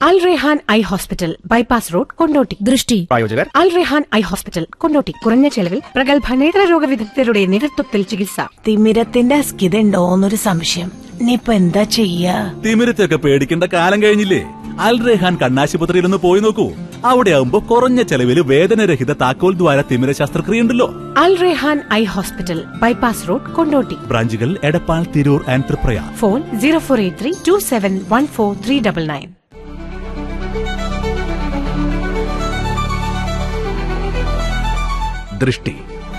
അൽ Rehan eye hospital bypass road Kondotty ദൃഷ്ടി പ്രായോജകർ Al Rehan eye hospital Kondotty കുറഞ്ഞ ചെലവിൽ പ്രഗത്ഭ നേത്രരോഗ വിദഗ്ധരുടെ നേതൃത്വത്തിൽ ചികിത്സ തിമിരത്തിന്റെ അസ്കിതണ്ടോന്നൊരു സംശയം ഇനിയിപ്പൊ എന്താ ചെയ്യാ തിമിരത്തൊക്കെ പേടിക്കേണ്ട കാലം കഴിഞ്ഞില്ലേ അൽ റെഹാൻ കണ്ണാശുപത്രിയിൽ ഒന്ന് പോയി നോക്കൂ അവിടെ ആവുമ്പോ കുറഞ്ഞ ചെലവിൽ വേദനരഹിത താക്കോൽ ദ്വാര തിമിര ശസ്ത്രക്രിയ ഉണ്ടല്ലോ Al Rehan eye hospital bypass road Kondotty ബ്രാഞ്ചുകൾ Edappal Tirur and Triprayar phone zero four eight three two seven one four three double nine ദൃഷ്ടി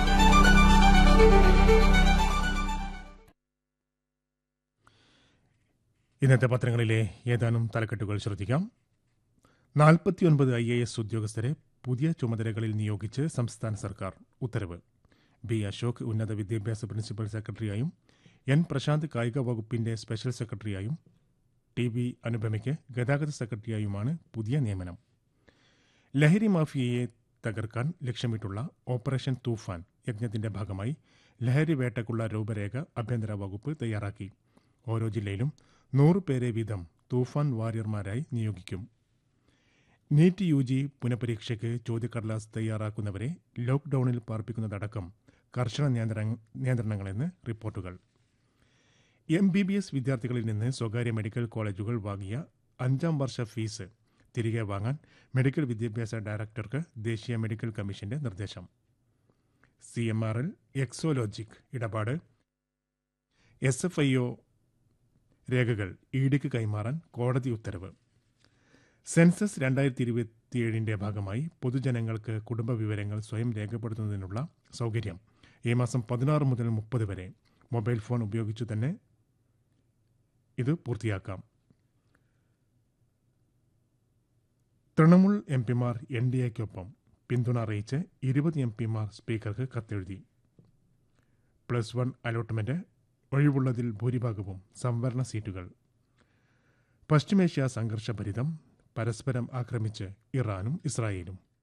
ഇന്നത്തെ പത്രങ്ങളിലെ ഏതാനും തലക്കെട്ടുകൾ ശ്രദ്ധിക്കാം നാൽപ്പത്തിയൊൻപത് ഐ എ എസ് ഉദ്യോഗസ്ഥരെ പുതിയ ചുമതലകളിൽ നിയോഗിച്ച് സംസ്ഥാന സർക്കാർ ഉത്തരവ് ബി അശോക് ഉന്നത വിദ്യാഭ്യാസ പ്രിൻസിപ്പൽ സെക്രട്ടറിയായും എൻ പ്രശാന്ത് കായിക വകുപ്പിന്റെ സ്പെഷ്യൽ സെക്രട്ടറിയായും ടി ബി അനുപമയ്ക്ക് ഗതാഗത സെക്രട്ടറിയായുമാണ് പുതിയ നിയമനം ലഹരി മാഫിയയെ തകർക്കാൻ ലക്ഷ്യമിട്ടുള്ള ഓപ്പറേഷൻ തൂഫാൻ യജ്ഞത്തിന്റെ ഭാഗമായി ലഹരി വേട്ടക്കുള്ള രൂപരേഖ ആഭ്യന്തര വകുപ്പ് തയ്യാറാക്കി ഓരോ ജില്ലയിലും നൂറ് പേരെ വീതം തൂഫാൻ വാരിയർമാരായി നിയോഗിക്കും നീറ്റ് യു ജി പുനഃപരീക്ഷയ്ക്ക് ചോദ്യക്കടലാസ് തയ്യാറാക്കുന്നവരെ ലോക്ഡൌണിൽ പാർപ്പിക്കുന്നതടക്കം കർശന നിയന്ത്രണ- നിയന്ത്രണങ്ങളെന്ന് റിപ്പോർട്ടുകൾ എം ബി ബി എസ് വിദ്യാർത്ഥികളിൽ നിന്ന് സ്വകാര്യ മെഡിക്കൽ കോളേജുകൾ വാങ്ങിയ അഞ്ചാം വർഷ ഫീസ് തിരികെ വാങ്ങാൻ മെഡിക്കൽ വിദ്യാഭ്യാസ ഡയറക്ടർക്ക് ദേശീയ മെഡിക്കൽ കമ്മീഷന്റെ നിർദ്ദേശം C M R L Exalogic ഇടപാട് എസ് എഫ് ഐ ഒ രേഖകൾ ഇ ഡിക്ക് കൈമാറാൻ കോടതി ഉത്തരവ് സെൻസസ് രണ്ടായിരത്തി ഇരുപത്തിയേഴിന്റെ ഭാഗമായി പൊതുജനങ്ങൾക്ക് കുടുംബ വിവരങ്ങൾ സ്വയം രേഖപ്പെടുത്തുന്നതിനുള്ള സൗകര്യം ഈ മാസം പതിനാറ് മുതൽ മുപ്പത് വരെ മൊബൈൽ ഫോൺ ഉപയോഗിച്ചു തന്നെ ഇത് പൂർത്തിയാക്കാം തൃണമൂൽ എം പിമാർ എൻ ഡി എക്കൊപ്പം പിന്തുണ അറിയിച്ച് ഇരുപത് എം പിമാർ സ്പീക്കർക്ക് കത്തെഴുതി പ്ലസ് വൺ അലോട്ട്മെന്റ് ഒഴിവുള്ളതിൽ ഭൂരിഭാഗവും സംവരണ സീറ്റുകൾ പശ്ചിമേഷ്യ സംഘർഷഭരിതം പരസ്പരം ആക്രമിച്ച് ഇറാനും ഇസ്രായേലും